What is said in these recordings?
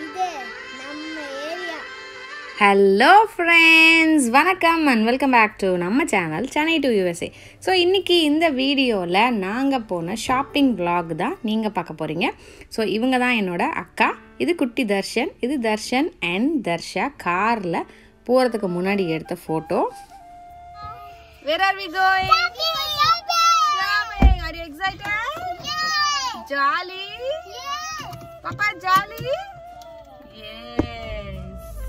இது நம்ம area hello friends வணக்கம் அண்ட் வெல்கம் பேக் டு நம்ம channel Chennai to USA so இன்றைக்கி இந்த வீடியோவில் நாங்கள் போன ஷாப்பிங் vlog தான் நீங்கள் பார்க்க போகிறீங்க ஸோ இவங்க தான் என்னோட அக்கா இது குட்டி தர்ஷன் இது தர்ஷன் அண்ட் தர்ஷா காரில் போகிறதுக்கு முன்னாடி எடுத்த photo Where are we going? Shopping. Are you excited? Jolly? Papa jolly? Yes.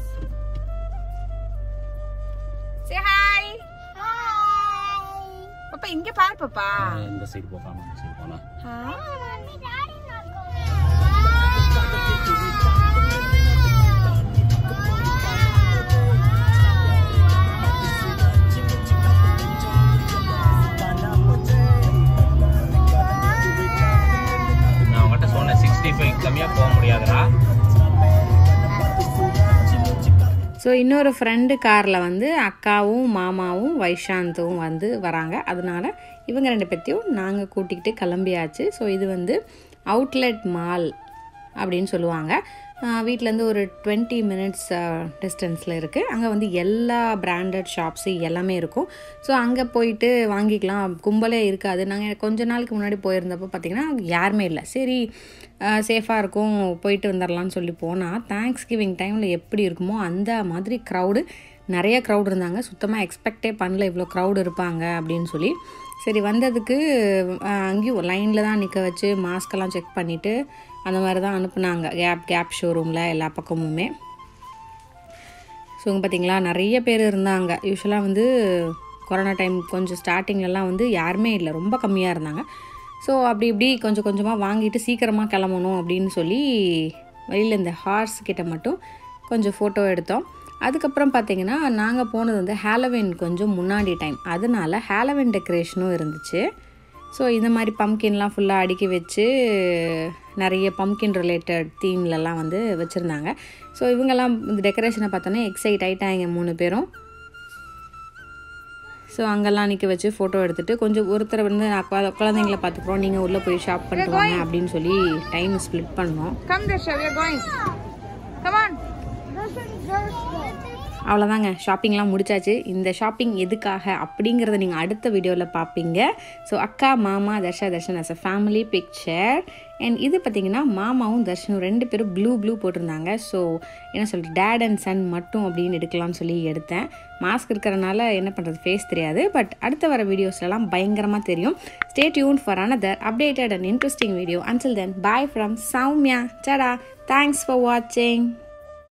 Say hi. பாப்பா இங்க பாரு பாப்பா இந்த சைடு போகாம இந்த சைடு போனா நான் உங்ககிட்ட சொன்னேன் சிக்ஸ்டி ஃபைவ் கம்மியா போக முடியாதுடா ஸோ இன்னொரு ஃப்ரெண்டு காரில் வந்து அக்காவும் மாமாவும் வைஷாந்தும் வந்து வராங்க அதனால இவங்க ரெண்டு பேர்த்தையும் நாங்கள் கூட்டிக்கிட்டு கிளம்பியாச்சு ஸோ இது வந்து அவுட்லெட் மால் அப்படின்னு சொல்லுவாங்க வீட்டிலேருந்து ஒரு டுவெண்ட்டி மினிட்ஸ் டிஸ்டன்ஸில் இருக்குது அங்கே வந்து எல்லா பிராண்டட் ஷாப்ஸு எல்லாமே இருக்கும் ஸோ அங்கே போயிட்டு வாங்கிக்கலாம் கும்பலே இருக்காது நாங்கள் கொஞ்ச நாளுக்கு முன்னாடி போயிருந்தப்போ பார்த்திங்கன்னா யாருமே இல்லை சரி சேஃபாக இருக்கும் போயிட்டு வந்துடலாம்னு சொல்லி போனால் தேங்க்ஸ் கிவிங் டைமில் எப்படி இருக்குமோ அந்த மாதிரி க்ரௌடு நிறைய க்ரௌட் இருந்தாங்க சுத்தமாக எக்ஸ்பெக்டே பண்ணல இவ்வளோ க்ரௌட் இருப்பாங்க அப்படின்னு சொல்லி சரி வந்ததுக்கு அஹ், அங்கேயும் லைனில் தான் நிற்க வச்சு மாஸ்கெல்லாம் செக் பண்ணிவிட்டு அந்த மாதிரி தான் அனுப்புனாங்க கேப் கேப் ஷோரூமில் எல்லா பக்கமுமே ஸோ இங்கே பார்த்தீங்களா நிறைய பேர் இருந்தாங்க யூஸ்வலாக வந்து கொரோனா டைம் கொஞ்சம் ஸ்டார்டிங்லலாம் வந்து யாருமே இல்லை ரொம்ப கம்மியாக இருந்தாங்க ஸோ அப்படி இப்படி கொஞ்சம் கொஞ்சமாக வாங்கிட்டு சீக்கிரமாக கிளம்பணும் அப்படின்னு சொல்லி வெளியில் இந்த ஹார்ஸ் கிட்ட மட்டும் கொஞ்சம் ஃபோட்டோ எடுத்தோம் அதுக்கப்புறம் பார்த்தீங்கன்னா நாங்கள் போனது வந்து ஹாலோவின் கொஞ்சம் முன்னாடி டைம் அதனால ஹாலோவின் டெக்கரேஷனும் இருந்துச்சு ஸோ இந்த மாதிரி பம்கின்லாம் ஃபுல்லாக அடுக்கி வச்சு நிறைய பம்கின் ரிலேட்டட் தீம்லலாம் வந்து வச்சுருந்தாங்க ஸோ இவங்கெல்லாம் இந்த டெக்கரேஷனை பார்த்தோன்னே எக்ஸைட் ஆகிட்டாங்க மூணு பேரும் ஸோ அங்கெல்லாம் நிற்க வச்சு ஃபோட்டோ எடுத்துகிட்டு கொஞ்சம் ஒருத்தர் வந்து நான் குழ- குழந்தைங்கள பார்த்துக்குறோம் நீங்கள் உள்ளே போய் ஷாப் பண்ணிட்டு வாங்க அப்படின்னு சொல்லி டைம் ஸ்ப்ளிட் பண்ணோம் Come, Disha, we are going. Come on. அவ்வளோதாங்க ஷாப்பிங்லாம் முடிச்சாச்சு இந்த ஷாப்பிங் எதுக்காக அப்படிங்கிறத நீங்கள் அடுத்த வீடியோவில் பார்ப்பீங்க ஸோ அக்கா மாமா Dharsha Dharshan as a family picture and இது பார்த்தீங்கன்னா மாமாவும் தர்ஷனும் ரெண்டு பேரும் ப்ளூ ப்ளூ போட்டிருந்தாங்க ஸோ என்ன சொல்கிறது டேட் அண்ட் சன் மட்டும் அப்படின்னு எடுக்கலாம்னு சொல்லி எடுத்தேன் மாஸ்க் இருக்கிறனால என்ன பண்ணுறது ஃபேஸ் தெரியாது பட் அடுத்த வர வீடியோஸ்லாம் பயங்கரமாக தெரியும் stay tuned for another updated and interesting video until then bye from Soumya Sada thanks for வாட்சிங்